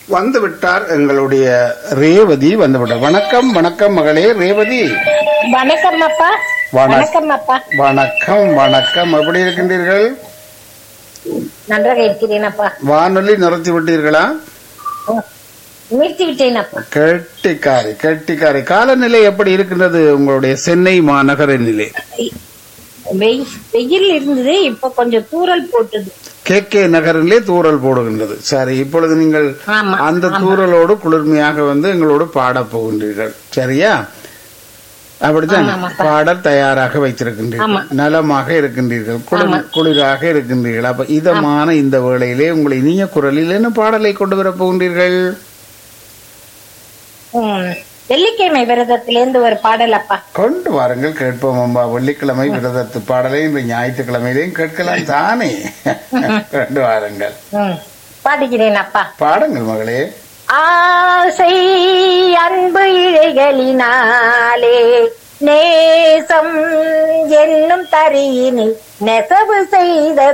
வந்து விட்டார் எங்களுடைய ரேவதி வந்து விட்டார் வணக்கம் வணக்கம் மகளே ரேவதி வணக்கம் அப்பா வணக்கம். வணக்கம் அப்பா வணக்கம் வணக்கம் எப்படி இருக்கின்றீர்கள் நன்றாக இருக்கிறேன் அப்பா வானொலி நிறுத்தி விட்டீர்களா நிறுத்தி விட்டேன் அப்பா கெட்டிக்காரி கெட்டிக்காரி காலநிலை எப்படி இருக்கின்றது உங்களுடைய சென்னை மாநகர நிலை வெய்- வெயில் இருந்தது இப்ப கொஞ்சம் தூறல் போட்டது கே கே நகரிலே தூறல் போடுகின்றது சரி இப்பொழுது நீங்கள் ஆமா, அந்த தூறலோடு குளிர்மையாக வந்து எங்களோடு பாடப் போகின்றீர்கள் சரியா அப்படித்தான் ஆமாப்பா. பாடல் தயாராக வைத்திருக்கின்றீர்கள் ஆமா. நலமாக இருக்கின்றீர்கள் குளிர் குளிராக இருக்கின்றீர்கள் அப்ப இதமான இந்த வேளையிலே உங்களை இனிய குரலில் என்ன பாடலை கொண்டு வரப் போகின்றீர்கள் ம். வெள்ளிக்கிழமை விரதத்திலிருந்து ஒரு பாடல் அப்பா கொண்டு வாருங்கள் கேட்போம் அம்மா வெள்ளிக்கிழமை விரதத்து பாடலை இன்று ஞாயிற்றுக்கிழமையிலையும் கேட்கலாம் தானே கொண்டு வாருங்கள் ம். பாடுகிறேன் அப்பா பாடுங்கள் மகளே ஆசை அன்பு இழைகளினாலே நேசம் என்னும் தரியினில் நெசவு செய்த